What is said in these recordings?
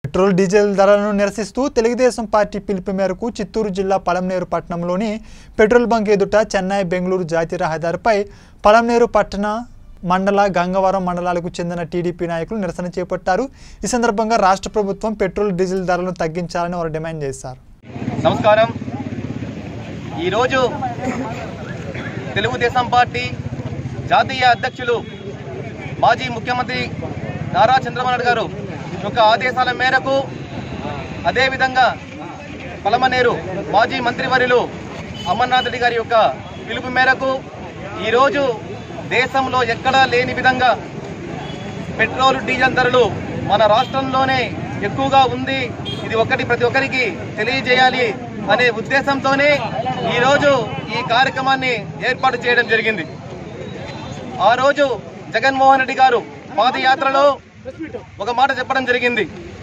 petrol diesel ధరలను నిరసిస్తూ Telugu Desam party పిలుపు మేరకు చిత్తూరు జిల్లా పలంనేరు పట్టణంలోని పెట్రోల్ బంక్ ఎదుట చెన్నై బెంగళూరు జాతీయ రహదారిపై పలంనేరు పట్టణ మండల గంగవరం మండలాలకు చెందిన టీడీపీ నాయకులు నిరసన చేపట్టారు ఈ సందర్భంగా రాష్ట్ర ప్రభుత్వం పెట్రోల్ డీజిల్ ధరలను తగ్గించాలని వారు డిమాండ్ చేశారు నమస్కారం ఈరోజు తెలుగుదేశం పార్టీ జాతీయ అధ్యక్షులు మాజీ ముఖ్యమంత్రి నారా చంద్రబాబు నాయుడు గారు యొక్క ఆదేశాల మేరకు అదేవిధంగా పలమనేరు మాజీ మంత్రివర్యులు అమర్నాథ్ రెడ్డి గారి యొక్క పిలుపు మేరకు ఈరోజు దేశంలో ఎక్కడా లేని విధంగా పెట్రోల్ డీజిల్ ధరలు మన రాష్ట్రంలోనే ఎక్కువగా ఉంది ఇది ఒక్కటి ప్రతి ఒక్కరికి తెలియజేయాలి అనే ఉద్దేశంతోనే ఈరోజు ఈ కార్యక్రమాన్ని ఏర్పాటు చేయడం జరిగింది ఆ రోజు జగన్మోహన్ రెడ్డి గారు పాదయాత్రలో ఒక మాట చెప్పడం జరిగింది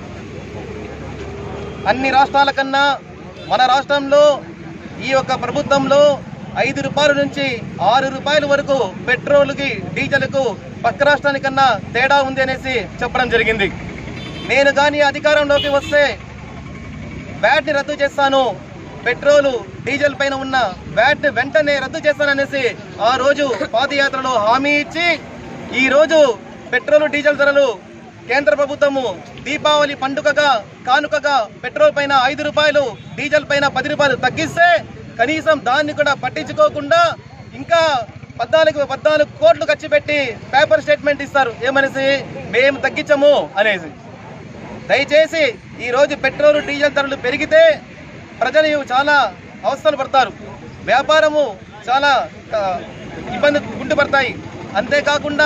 అన్ని రాష్ట్రాల కన్నా మన రాష్ట్రంలో ఈ యొక్క ప్రభుత్వంలో ఐదు రూపాయల నుంచి ఆరు రూపాయల వరకు పెట్రోల్కి డీజిల్కు పక్క రాష్ట్రానికన్నా తేడా ఉంది అనేసి చెప్పడం జరిగింది నేను కానీ అధికారంలోకి వస్తే వ్యాట్ని రద్దు చేస్తాను పెట్రోలు డీజిల్ పైన ఉన్న వ్యాట్ వెంటనే రద్దు చేస్తాననేసి ఆ రోజు పాదయాత్రలో హామీ ఇచ్చి ఈ రోజు పెట్రోల్ డీజిల్ ధరలు కేంద్ర ప్రభుత్వము దీపావళి పండుగగా కానుకగా పెట్రోల్ పైన ఐదు రూపాయలు డీజిల్ పైన పది రూపాయలు తగ్గిస్తే కనీసం దాన్ని కూడా పట్టించుకోకుండా ఇంకా పద్నాలుగు పద్నాలుగు కోట్లు ఖర్చు పెట్టి పేపర్ స్టేట్మెంట్ ఇస్తారు ఏమనేసి మేము తగ్గించము అనేసి దయచేసి ఈ రోజు పెట్రోల్ డీజిల్ ధరలు పెరిగితే ప్రజలు చాలా అవస్థలు పడతారు వ్యాపారము చాలా ఆ, ఇబ్బంది గుంటుపడతాయి అంతేకాకుండా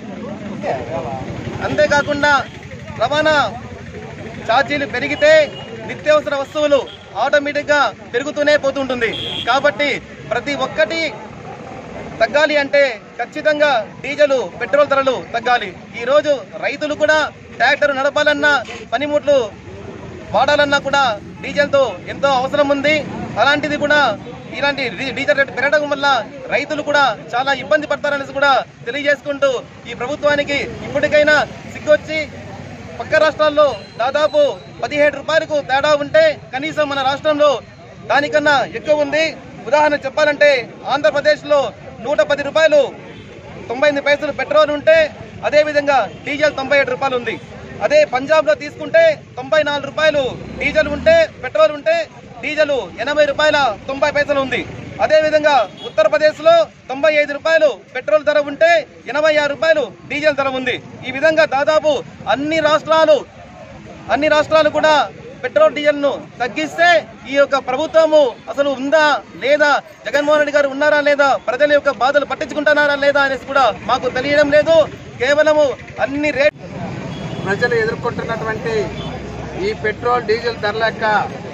అంతేకాకుండా రవాణా ఛార్జీలు పెరిగితే నిత్యావసర వస్తువులు ఆటోమేటిక్గా పెరుగుతూనే పోతుంటుంది కాబట్టి ప్రతి ఒక్కటి తగ్గాలి అంటే ఖచ్చితంగా డీజిల్ పెట్రోల్ ధరలు తగ్గాలి ఈ రోజు రైతులు కూడా ట్రాక్టర్ నడపాలన్నా పనిముట్లు వాడాలన్నా కూడా డీజిల్తో ఎంతో అవసరం ఉంది అలాంటిది కూడా ఇలాంటి డీ- డీజిల్ రేటు పెరగడం వల్ల రైతులు కూడా చాలా ఇబ్బంది పడతారనేసి కూడా తెలియజేసుకుంటూ ఈ ప్రభుత్వానికి ఇప్పటికైనా సిగ్గొచ్చి పక్క రాష్ట్రాల్లో దాదాపు పదిహేడు రూపాయలకు తేడా ఉంటే కనీసం మన రాష్ట్రంలో దానికన్నా ఎక్కువ ఉంది ఉదాహరణ చెప్పాలంటే ఆంధ్రప్రదేశ్లో నూట పది రూపాయలు తొంభై ఎనిమిది పైసలు పెట్రోల్ ఉంటే అదే విధంగా డీజిల్ తొంభై ఏడు రూపాయలు ఉంది అదే పంజాబ్ లో తీసుకుంటే తొంభై నాలుగు రూపాయలు డీజిల్ ఉంటే పెట్రోల్ ఉంటే డీజిల్ ఎనభై రూపాయల తొంభై పైసలు ఉంది అదే విధంగా ఉత్తరప్రదేశ్ లో తొంభై ఐదు రూపాయలు పెట్రోల్ ధర ఉంటే ఎనభై ఆరు రూపాయలు డీజిల్ ధర ఉంది ఈ విధంగా దాదాపు అన్ని రాష్ట్రాలు అన్ని రాష్ట్రాలు కూడా పెట్రోల్ డీజిల్ ను తగ్గిస్తే ఈ యొక్క ప్రభుత్వము అసలు ఉందా లేదా జగన్మోహన్ రెడ్డి గారు ఉన్నారా లేదా ప్రజల యొక్క బాధలు పట్టించుకుంటున్నారా లేదా అనేసి కూడా మాకు తెలియడం లేదు కేవలము అన్ని రేట్ ప్రజలు ఎదుర్కొంటున్నటువంటి ఈ పెట్రోల్ డీజిల్ ధరల యొక్క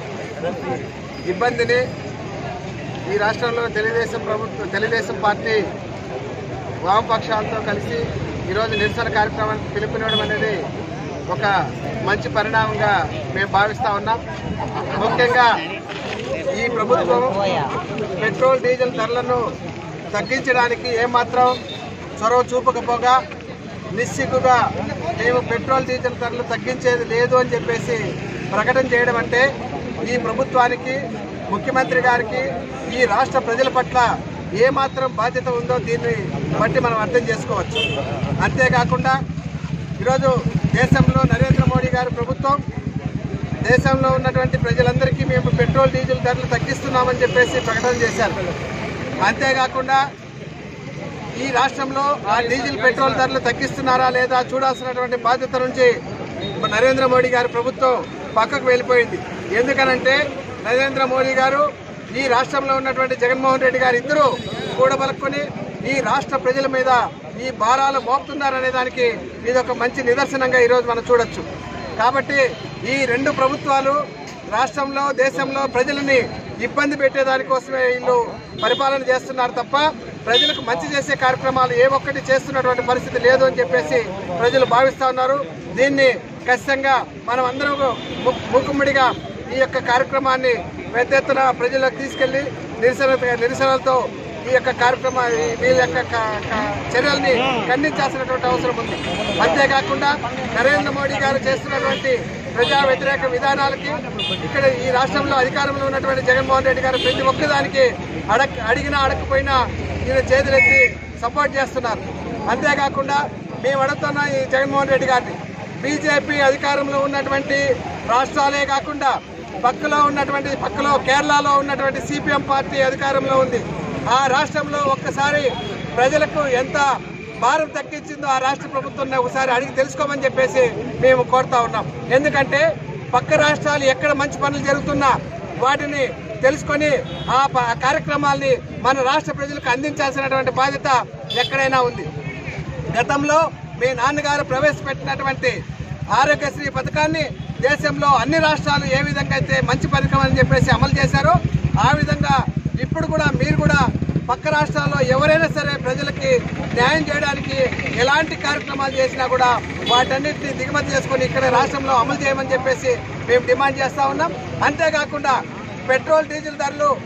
ఇబ్బందిని ఈ రాష్ట్రంలో తెలుగుదేశం ప్రభుత్వం తెలుగుదేశం పార్టీ వామపక్షాలతో కలిసి ఈరోజు నిరసన కార్యక్రమానికి పిలుపునివ్వడం అనేది ఒక మంచి పరిణామంగా మేము భావిస్తా ఉన్నాం ముఖ్యంగా ఈ ప్రభుత్వం పెట్రోల్ డీజిల్ ధరలను తగ్గించడానికి ఏమాత్రం చొరవ చూపకపోగా నిస్సిగ్గుగా మేము పెట్రోల్ డీజిల్ ధరలు తగ్గించేది లేదు అని చెప్పేసి ప్రకటన చేయడం అంటే ఈ ప్రభుత్వానికి ముఖ్యమంత్రి గారికి ఈ రాష్ట్ర ప్రజల పట్ల ఏమాత్రం బాధ్యత ఉందో దీన్ని బట్టి మనం అర్థం చేసుకోవచ్చు అంతేకాకుండా ఈరోజు దేశంలో నరేంద్ర మోడీ గారి ప్రభుత్వం దేశంలో ఉన్నటువంటి ప్రజలందరికీ మేము పెట్రోల్ డీజిల్ ధరలు తగ్గిస్తున్నామని చెప్పేసి ప్రకటన చేశారు అంతేకాకుండా ఈ రాష్ట్రంలో ఆ డీజిల్ పెట్రోల్ ధరలు తగ్గిస్తున్నారా లేదా చూడాల్సినటువంటి బాధ్యత నుంచి నరేంద్ర మోడీ గారి ప్రభుత్వం పక్కకు వెళ్ళిపోయింది ఎందుకనంటే నరేంద్ర మోడీ గారు ఈ రాష్ట్రంలో ఉన్నటువంటి జగన్మోహన్ రెడ్డి గారు ఇద్దరు కూడబలుకొని ఈ రాష్ట్ర ప్రజల మీద ఈ భారాలు మోపుతున్నారనే దానికి ఇది ఒక మంచి నిదర్శనంగా ఈరోజు మనం చూడొచ్చు కాబట్టి ఈ రెండు ప్రభుత్వాలు రాష్ట్రంలో దేశంలో ప్రజలని ఇబ్బంది పెట్టే దానికోసమే వీళ్ళు పరిపాలన చేస్తున్నారు తప్ప ప్రజలకు మంచి చేసే కార్యక్రమాలు ఏ ఒక్కటి చేస్తున్నటువంటి పరిస్థితి లేదు అని చెప్పేసి ప్రజలు భావిస్తా ఉన్నారు దీన్ని ఖచ్చితంగా మనం అందరం ము- మూకుమ్మడిగా ఈ యొక్క కార్యక్రమాన్ని పెద్ద ఎత్తున ప్రజలకు తీసుకెళ్లి నిరసన నిరసనలతో ఈ యొక్క కార్యక్రమ ఈ- వీళ్ళ యొక్క క- క- చర్యల్ని ఖండించాల్సినటువంటి అవసరం ఉంది అంతేకాకుండా నరేంద్ర మోడీ గారు చేస్తున్నటువంటి ప్రజా వ్యతిరేక విధానాలకి ఇక్కడ ఈ రాష్ట్రంలో అధికారంలో ఉన్నటువంటి జగన్మోహన్ రెడ్డి గారు ప్రతి ఒక్కదానికి అడక్ అడిగినా అడగకపోయినా ఈయన చేతులెత్తి సపోర్ట్ చేస్తున్నారు అంతేకాకుండా మేము అడుగుతున్న ఈ జగన్మోహన్ రెడ్డి గారిని బీజేపీ అధికారంలో ఉన్నటువంటి రాష్ట్రాలే కాకుండా పక్కలో ఉన్నటువంటి పక్కలో కేరళలో ఉన్నటువంటి సిపిఎం పార్టీ అధికారంలో ఉంది ఆ రాష్ట్రంలో ఒక్కసారి ప్రజలకు ఎంత భారం తగ్గించిందో ఆ రాష్ట్ర ప్రభుత్వం ఒకసారి అడిగి తెలుసుకోమని చెప్పేసి మేము కోరుతా ఉన్నాం ఎందుకంటే పక్క రాష్ట్రాలు ఎక్కడ మంచి పనులు జరుగుతున్నా వాటిని తెలుసుకొని ఆ ప- ఆ కార్యక్రమాల్ని మన రాష్ట్ర ప్రజలకు అందించాల్సినటువంటి బాధ్యత ఎక్కడైనా ఉంది గతంలో మీ నాన్నగారు ప్రవేశపెట్టినటువంటి ఆరోగ్యశ్రీ పథకాన్ని దేశంలో అన్ని రాష్ట్రాలు ఏ విధంగా అయితే మంచి పథకం అని చెప్పేసి అమలు చేశారో ఆ విధంగా ఇప్పుడు కూడా మీరు కూడా పక్క రాష్ట్రాల్లో ఎవరైనా సరే ప్రజలకి న్యాయం చేయడానికి ఎలాంటి కార్యక్రమాలు చేసినా కూడా వాటన్నిటిని దిగుమతి చేసుకొని ఇక్కడ రాష్ట్రంలో అమలు చేయమని చెప్పేసి మేము డిమాండ్ చేస్తా ఉన్నాం అంతేకాకుండా పెట్రోల్ డీజిల్ ధరలు